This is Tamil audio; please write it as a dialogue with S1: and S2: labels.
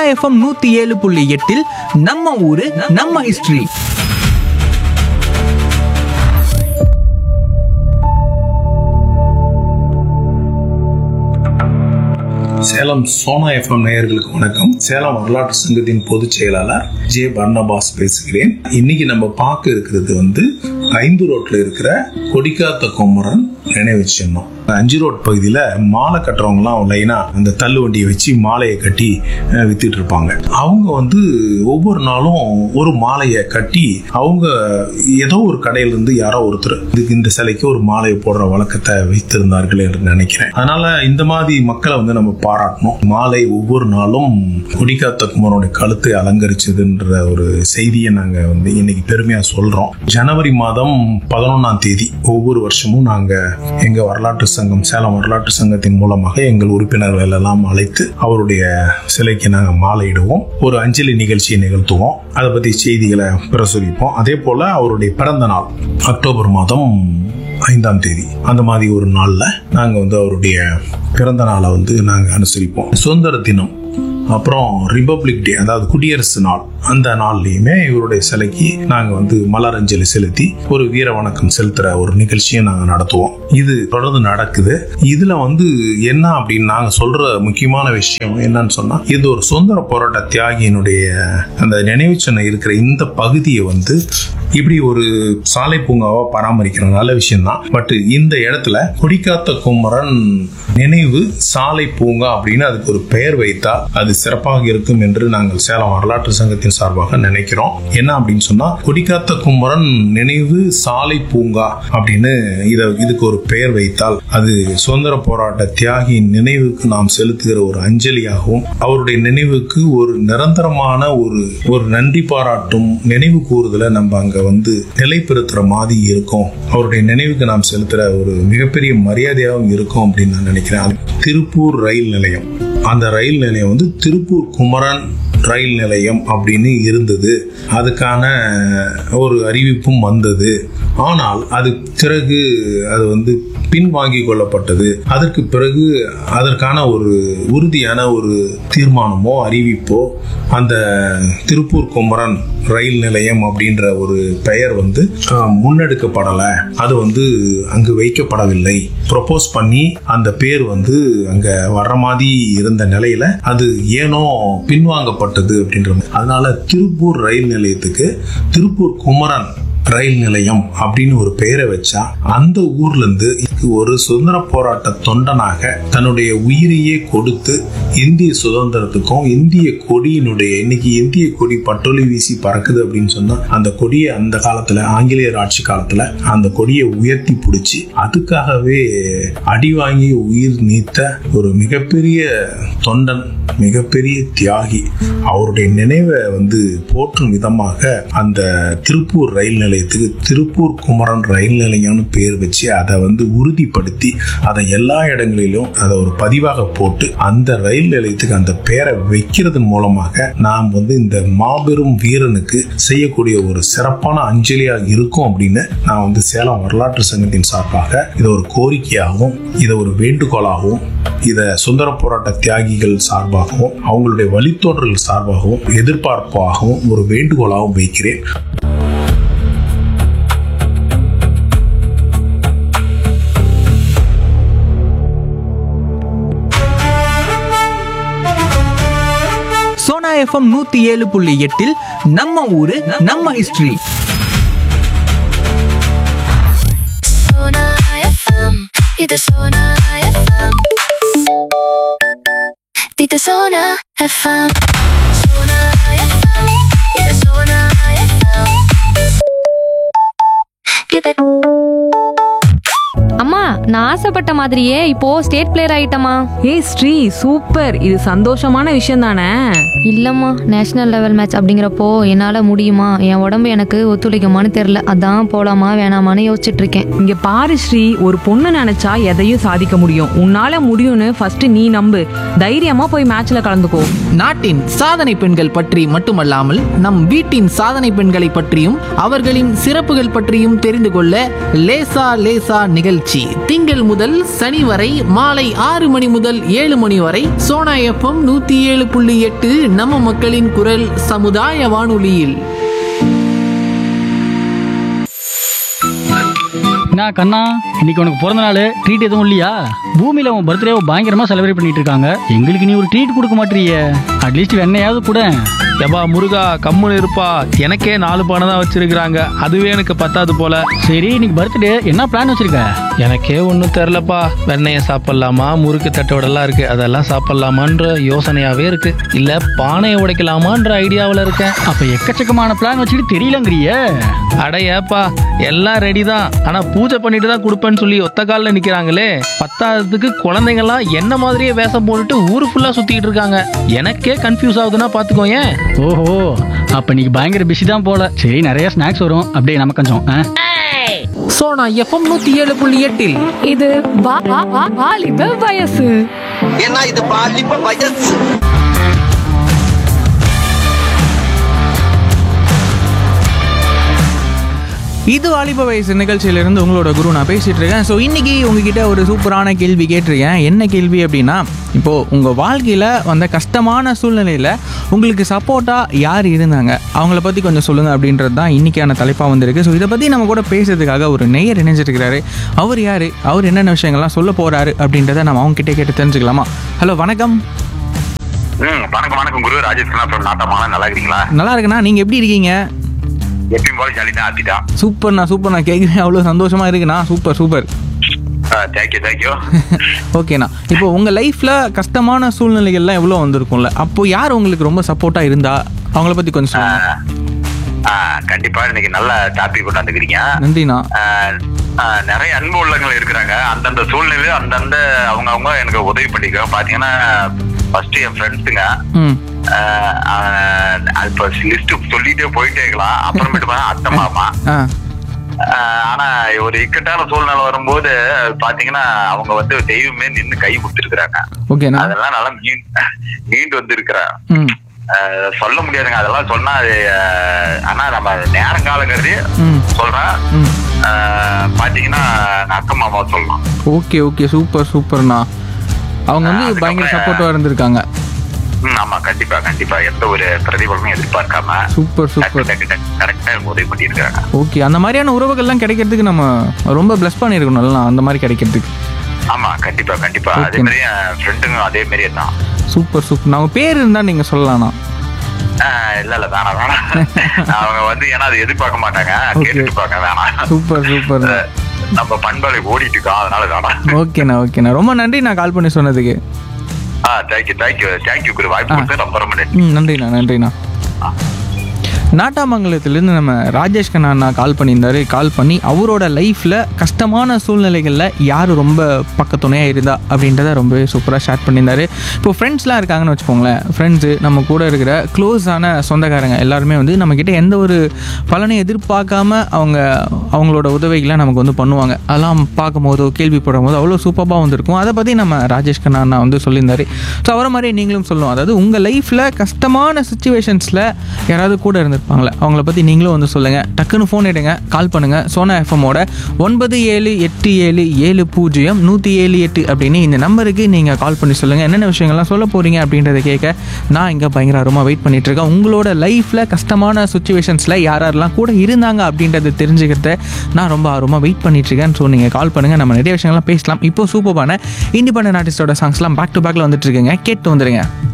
S1: எஃப்எம் நூத்தி ஏழு புள்ளி எட்டில் நம்ம ஊரு நம்ம ஹிஸ்டரி
S2: சேலம் சோனா எஃப்எம் நேயர்களுக்கு வணக்கம் சேலம் வரலாற்று சங்கத்தின் பொதுச் செயலாளர் ஜே பர்னபாஸ் பேசுகிறேன் இன்னைக்கு நம்ம பார்க்க இருக்கிறது வந்து ஐந்து ரோட்ல இருக்கிற கொடிக்காத்த கொமரன் நினைவு சின்னம் அஞ்சு ரோட் பகுதியில மாலை கட்டுறவங்கலாம் லைனா அந்த தள்ளு வண்டியை வச்சு மாலையை கட்டி அஹ், வித்துட்டு இருப்பாங்க அவங்க வந்து ஒவ்வொரு நாளும் ஒரு மாலையை கட்டி அவங்க ஏதோ ஒரு கடையில இருந்து யாரோ ஒருத்தர் இதுக்கு இந்த சிலைக்கு ஒரு மாலையை போடுற வழக்கத்தை வைத்திருந்தார்கள் என்று நினைக்கிறேன் அதனால இந்த மாதிரி மக்களை வந்து நம்ம பாராட்டணும் மாலை ஒவ்வொரு நாளும் கொடிக்காத்த குமரனுடைய கழுத்தை அலங்கரிச்சதுன்ற ஒரு செய்தியை நாங்க வந்து இன்னைக்கு பெருமையா சொல்றோம் ஜனவரி மாதம் பதினொன்னாம் தேதி ஒவ்வொரு வருஷமும் நாங்க எங்க வரலாற்று சங்கம் சேலம் வரலாற்று சங்கத்தின் மூலமாக எங்கள் உறுப்பினர்கள் எல்லாம் அழைத்து அவருடைய சிலைக்கு நாங்க மாலையிடுவோம் ஒரு அஞ்சலி நிகழ்ச்சியை நிகழ்த்துவோம் அதை பத்தி செய்திகளை பிரசுரிப்போம் அதே போல அவருடைய பிறந்த நாள் அக்டோபர் மாதம் ஐந்தாம் தேதி அந்த மாதிரி ஒரு நாள்ல நாங்க வந்து அவருடைய பிறந்த நாளை வந்து நாங்க அனுசரிப்போம் சுதந்திர தினம் அப்புறம் ரிபப்ளிக் டே அதாவது குடியரசு நாள் அந்த நாள்லயுமே இவருடைய சிலைக்கு நாங்க வந்து மலர் அஞ்சலி செலுத்தி ஒரு வீர வணக்கம் செலுத்துற ஒரு நிகழ்ச்சியை நாங்க நடத்துவோம் இது தொடர்ந்து நடக்குது இதுல வந்து என்ன அப்படின்னு நாங்க சொல்ற முக்கியமான விஷயம் என்னன்னு சொன்னா இது ஒரு சுதந்திர போராட்ட தியாகியினுடைய அந்த நினைவு சின்னம் இருக்கிற இந்த பகுதியை வந்து இப்படி ஒரு சாலை பூங்காவா பராமரிக்கிற நல்ல விஷயம் தான் பட் இந்த இடத்துல கொடிக்காத்த குமரன் நினைவு சாலை பூங்கா அப்படின்னு அதுக்கு ஒரு பெயர் வைத்தால் அது சிறப்பாக இருக்கும் என்று நாங்கள் சேலம் வரலாற்று சங்கத்தின் சார்பாக நினைக்கிறோம் என்ன அப்படின்னு சொன்னா கொடிக்காத்த குமரன் நினைவு சாலை பூங்கா அப்படின்னு இத இதுக்கு ஒரு பெயர் வைத்தால் அது சுதந்திர போராட்ட தியாகியின் நினைவுக்கு நாம் செலுத்துகிற ஒரு அஞ்சலியாகவும் அவருடைய நினைவுக்கு ஒரு நிரந்தரமான ஒரு ஒரு நன்றி பாராட்டும் நினைவு கூறுதலை நம்ம அங்க வந்து நிலைப்படுத்துற மாதிரி இருக்கும் அவருடைய நினைவுக்கு நாம் செலுத்துற ஒரு மிகப்பெரிய மரியாதையாகவும் இருக்கும் அப்படின்னு நான் நினைக்கிறேன் அது திருப்பூர் ரயில் நிலையம் அந்த ரயில் நிலையம் வந்து திருப்பூர் குமரன் ரயில் நிலையம் அப்படின்னு இருந்தது அதுக்கான ஒரு அறிவிப்பும் வந்தது ஆனால் அது பிறகு அது வந்து பின்வாங்கி கொள்ளப்பட்டது அதற்கு பிறகு அதற்கான ஒரு உறுதியான ஒரு தீர்மானமோ அறிவிப்போ அந்த திருப்பூர் குமரன் ரயில் நிலையம் அப்படின்ற ஒரு பெயர் வந்து அஹ், முன்னெடுக்கப்படலை அது வந்து அங்கு வைக்கப்படவில்லை ப்ரொபோஸ் பண்ணி அந்த பேர் வந்து அங்க வர்ற மாதிரி இருந்த நிலையில அது ஏனோ பின்வாங்கப்பட்டது அப்படின்ற மாதிரி. அதனால திருப்பூர் ரயில் நிலையத்துக்கு திருப்பூர் குமரன் ரயில் நிலையம் அப்படின்னு ஒரு பெயரை வச்சா அந்த ஊர்ல இருந்து ஒரு சுதந்திர போராட்ட தொண்டனாக தன்னுடைய உயிரையே கொடுத்து இந்திய சுதந்திரத்துக்கும் இந்திய கொடியினுடைய இன்னைக்கு இந்திய கொடி பட்டொலி வீசி பறக்குது அப்படின்னு சொன்னா அந்த கொடியை அந்த காலத்துல ஆங்கிலேயர் ஆட்சி காலத்துல அந்த கொடியை உயர்த்தி பிடிச்சி அதுக்காகவே அடி வாங்கி உயிர் நீத்த ஒரு மிகப்பெரிய தொண்டன் மிகப்பெரிய தியாகி அவருடைய நினைவை வந்து போற்றும் விதமாக அந்த திருப்பூர் ரயில் நிலையத்துக்கு திருப்பூர் குமரன் ரயில் நிலையம்னு பேர் வச்சு அதை வந்து உறுதிப்படுத்தி அதை எல்லா இடங்களிலும் அதை ஒரு பதிவாக போட்டு அந்த ரயில் நிலையத்துக்கு அந்த பேரை வைக்கிறதன் மூலமாக நாம் வந்து இந்த மாபெரும் வீரனுக்கு செய்யக்கூடிய ஒரு சிறப்பான அஞ்சலியா இருக்கும் அப்படின்னு நான் வந்து சேலம் வரலாற்று சங்கத்தின் சார்பாக இதை ஒரு கோரிக்கையாகவும் இதை ஒரு வேண்டுகோளாகவும் இதை சுந்தர போராட்ட தியாகிகள் சார்பாகவும் அவங்களுடைய வழித்தோன்றல் சார்பாகவும் எதிர்பார்ப்பாகவும் ஒரு வேண்டுகோளாகவும் வைக்கிறேன்
S1: சோனா எஃப்எம் நூத்தி ஏழு புள்ளி எட்டில் நம்ம ஊரு நம்ம history
S3: Sona FM. Dito Sona FM. Dito Sona FM. Sona FM. Dito Sona FM. Give it.
S4: அம்மா நான் ஆசைப்பட்ட மாதிரியே இப்போ ஸ்டேட் பிளேயர் ஆயிட்டமா
S5: ஏய் ஸ்ரீ சூப்பர் இது சந்தோஷமான விஷயம் தானே
S4: இல்லம்மா நேஷனல் லெவல் மேட்ச் அப்படிங்கிறப்போ என்னால முடியுமா என் உடம்பு எனக்கு ஒத்துழைக்குமான்னு தெரியல அதான் போலாமா வேணாமான்னு யோசிச்சுட்டு இருக்கேன்
S5: இங்க பாரு ஸ்ரீ ஒரு பொண்ணு நினைச்சா எதையும் சாதிக்க முடியும் உன்னால முடியும்னு ஃபர்ஸ்ட் நீ நம்பு தைரியமா போய் மேட்ச்ல கலந்துக்கோ
S6: நாட்டின் சாதனை பெண்கள் பற்றி மட்டுமல்லாமல் நம் வீட்டின் சாதனை பெண்களை பற்றியும் அவர்களின் சிறப்புகள் பற்றியும் தெரிந்து கொள்ள லேசா லேசா நிகழ்ச்சி திங்கள் திங்கள் முதல் சனி வரை மாலை ஆறு மணி முதல் ஏழு மணி வரை சோனா எஃப்எம் நூத்தி ஏழு புள்ளி எட்டு நம்ம மக்களின் குரல் சமுதாய வானொலியில்
S7: நான் கண்ணா இன்னைக்கு உனக்கு பிறந்த நாள் ட்ரீட் எதுவும் இல்லையா பூமியில உன் பர்த்டேவை பயங்கரமா செலிப்ரேட் பண்ணிட்டு இருக்காங்க எங்களுக்கு நீ ஒரு ட்ரீட் கொடுக்க மாட்டீங்க அட்லீஸ்ட் வெண்ணையாவது கூட
S8: எப்பா முருகா கம்முன்னு இருப்பா எனக்கே நாலு பானை தான் வச்சிருக்கிறாங்க அதுவே எனக்கு பத்தாது போல
S7: சரி இன்னைக்கு பர்த்டே என்ன பிளான் வச்சிருக்க
S8: எனக்கே ஒன்றும் தெரிலப்பா வெண்ணெயை சாப்பிட்லாமா முறுக்கு தட்டோடலாம் இருக்கு அதெல்லாம் சாப்பிட்லாமான்ற யோசனையாவே இருக்கு இல்ல பானையை உடைக்கலாமான்ற ஐடியாவில் இருக்கேன்
S7: அப்ப எக்கச்சக்கமான பிளான் வச்சுட்டு தெரியலங்கிறிய
S8: அட ஏப்பா எல்லாம் ரெடி தான் ஆனா பூஜை பண்ணிட்டு தான் கொடுப்பேன்னு சொல்லி ஒத்த காலில் நிக்கிறாங்களே பத்தாததுக்கு குழந்தைங்கலாம் என்ன மாதிரியே வேஷம் போட்டுட்டு ஊரு ஃபுல்லா சுத்திட்டு இருக்காங்க எனக்கே கன்ஃபியூஸ் ஆகுதுன்னா பாத்துக்கோ ஏன்
S7: ஓஹோ அப்ப இன்னைக்கு பயங்கர பிஸி தான் போல சரி நிறைய ஸ்நாக்ஸ் வரும் அப்படியே நம்ம கொஞ்சம் ஆ?
S6: சோனா எஃப்எம் நூத்தி ஏழு புள்ளி எட்டில்
S9: இது வா- வா- வா- வாலிப வயசு
S10: ஏன்னா இது பாலிப்ப வயசு
S1: இது வாலிப வயசு நிகழ்ச்சியிலிருந்து உங்களோட குரு நான் பேசிட்டு இருக்கேன் ஸோ இன்னைக்கு உங்ககிட்ட ஒரு சூப்பரான கேள்வி கேட்டிருக்கேன் என்ன கேள்வி அப்படின்னா இப்போ உங்க வாழ்க்கையில வந்த கஷ்டமான சூழ்நிலையில உங்களுக்கு சப்போர்ட்டா யார் இருந்தாங்க அவங்கள பத்தி கொஞ்சம் சொல்லுங்க அப்படின்றது தான் இன்னைக்கான தலைப்பா வந்திருக்கு ஸோ இதை பத்தி நம்ம கூட பேசுறதுக்காக ஒரு நேயர் இணைஞ்சிருக்கிறாரு அவர் யாரு அவர் என்னென்ன விஷயங்கள்லாம் சொல்ல போறாரு அப்படின்றத நம்ம அவங்க கிட்டே கேட்டு தெரிஞ்சுக்கலாமா ஹலோ வணக்கம்
S11: ம் வணக்கம் வணக்கம் குரு ராஜேஷ் கண்ணா ஃப்ரம் நாட்டமான நல்லா இருக்கீங்களா
S1: நல்லா இருக்குண்ணா நீங்க எப்படி இருக்கீங்க
S11: எப்பயும் போல ஜாலி தான் ஆத்திட்டான்
S1: சூப்பர்ண்ணா சூப்பர்ண்ணா கேட்குறேன் அவ்வளோ சந்தோஷமா இருக்குண்ணா சூப்பர் சூப்பர்
S11: தேங்க்யூ தேங்க்யூ
S1: ஓகேண்ணா இப்போ உங்க லைஃப்ல கஷ்டமான சூழ்நிலைகள்லாம் எவ்வளோ வந்திருக்கும்ல அப்போ யார் உங்களுக்கு ரொம்ப சப்போர்ட்டா இருந்தா அவங்கள பத்தி கொஞ்சம் சொல்லுங்க
S11: கண்டிப்பா இன்னைக்கு நல்ல டாபிக் கொண்டாந்துக்கிறீங்க
S1: நன்றிண்ணா
S11: ஆஹ், ஆஹ், நிறைய அன்பு உள்ளங்கள் இருக்கிறாங்க அந்தந்த சூழ்நிலை அந்தந்த அவங்க அவங்க எனக்கு உதவி பண்ணிக்க பாத்தீங்கன்னா ஃபர்ஸ்ட் என் ஃப்ரெண்ட்ஸுங்க
S1: ம்
S11: இப்போ லிஸ்ட் சொல்லிட்டே போயிட்டே இருக்கலாம் அப்புறமேட்டு பார்த்தா அத்தை மாமா
S1: ஆ
S11: ஆஹ் ஆனா ஒரு இக்கட்டான சூழ்நிலை வரும்போது பாத்தீங்கன்னா அவங்க வந்து தெய்வமே நின்னு கை கொடுத்துருக்காங்க
S1: ஓகேண்ணா
S11: அதெல்லாம் நல்லா மீண்டு மீண்டு வந்து இருக்கிறேன்
S1: ம்
S11: சொல்ல முடியாதுங்க அதெல்லாம் சொன்னா அது ஆஹ், ஆனா நம்ம நேரங்காலங்கிறது
S1: ம்
S11: சொல்றேன்
S1: ம்
S11: ஆஹ், பாத்தீங்கன்னா நான் அக்கா மாமா சொல்லலாம்
S1: ஓகே ஓகே சூப்பர் சூப்பர்ண்ணா அவங்க வந்து
S11: அதுக்கப்புறம்
S1: பயங்கர சப்போர்ட்டாக இருந்திருக்காங்க
S11: ம், ஆமா கண்டிப்பா கண்டிப்பா எந்த ஒரு பிரதிபலனும் எதிர்பார்க்காம
S1: சூப்பர் சூப்பர்
S11: கரெக்டா உதவி பண்ணியிருக்காங்க
S1: ஓகே அந்த மாதிரியான உறவுகள்லாம் கிடைக்கிறதுக்கு நம்ம ரொம்ப ப்ளஸ் பண்ணியிருக்கணும்ல அந்த மாதிரி கிடைக்கிறதுக்கு
S11: ஆமா கண்டிப்பா கண்டிப்பா
S1: Okay.
S11: அதே மாதிரி என் ஃப்ரெண்டுங்க அதே மாதிரியே தான்
S1: சூப்பர் சூப்பர் நான் பேர் இருந்தால் நீங்கள் சொல்லலாம்ண்ணா
S11: ஆஹ் இல்ல இல்ல வேணாம் வேணாம் அவங்க வந்து ஏன்னா அதை எதிர்பார்க்க மாட்டாங்க
S1: Okay.
S11: கேட்டுட்டு பார்க்க வேணாம்
S1: சூப்பர் சூப்பர்
S11: நம்ம பண்பலை ஓடிட்டு இருக்கோம் அதனால வேணாம்
S1: ஓகேண்ணா ஓகேண்ணா ரொம்ப நன்றி நான் கால் பண்ணி சொன்னதுக்கு
S11: ஆ தேங்க்யூ தேங்க்யூ தேங்க்யூ குரு வாய்ப்பு கொடுத்து ரொம்ப ரொம்ப நன்றி
S1: ம் நன்றிண்ணா நன்றிண்ணா நாட்டாமங்கலத்திலேருந்து நம்ம ராஜேஷ் கண்ணா அண்ணா கால் பண்ணியிருந்தாரு கால் பண்ணி அவரோட லைஃப்பில் கஷ்டமான சூழ்நிலைகளில் யார் ரொம்ப பக்கத்துணையாக இருந்தா அப்படின்றத ரொம்பவே சூப்பராக ஷேர் பண்ணியிருந்தாரு இப்போ ஃப்ரெண்ட்ஸ்லாம் இருக்காங்கன்னு வச்சுக்கோங்களேன் ஃப்ரெண்ட்ஸு நம்ம கூட இருக்கிற க்ளோஸான சொந்தக்காரங்க எல்லாருமே வந்து நம்மக்கிட்ட எந்த ஒரு பலனை எதிர்பார்க்காம அவங்க அவங்களோட உதவிகளை நமக்கு வந்து பண்ணுவாங்க அதெல்லாம் பார்க்கும்போதோ கேள்விப்படும் போது அவ்வளோ சூப்பராக வந்திருக்கும் அதை பற்றி நம்ம ராஜேஷ் கண்ணா அண்ணா வந்து சொல்லியிருந்தாரு ஸோ அவரை மாதிரி நீங்களும் சொல்லணும் அதாவது உங்கள் லைஃப்பில் கஷ்டமான சுச்சுவேஷன்ஸில் யாராவது கூட இருந்திருப்பாங்களே அவங்கள பற்றி நீங்களும் வந்து சொல்லுங்கள் டக்குன்னு ஃபோன் எடுங்க கால் பண்ணுங்கள் சோனா எஃப்எம்மோட ஒன்பது ஏழு எட்டு ஏழு ஏழு பூஜ்ஜியம் நூற்றி ஏழு எட்டு அப்படின்னு இந்த நம்பருக்கு நீங்கள் கால் பண்ணி சொல்லுங்கள் என்னென்ன விஷயங்கள்லாம் சொல்ல போகிறீங்க அப்படின்றத கேட்க நான் இங்கே பயங்கர ஆர்வமாக வெயிட் பண்ணிட்டு இருக்கேன் உங்களோட லைஃப்பில் கஷ்டமான சுச்சுவேஷன்ஸில் யார் யாரெல்லாம் கூட இருந்தாங்க அப்படின்றத தெரிஞ்சுக்கிறத நான் ரொம்ப ஆர்வமாக வெயிட் பண்ணிட்டு இருக்கேன் ஸோ நீங்கள் கால் பண்ணுங்கள் நம்ம நிறைய விஷயங்கள்லாம் பேசலாம் இப்போ சூப்பரான இண்டிபெண்டன்ட் ஆர்டிஸ்டோட சாங்ஸ்லாம் பேக் டு பேக்கில் வந்துட்டு இருக்குங்க கேட்டு வந்துடுங்க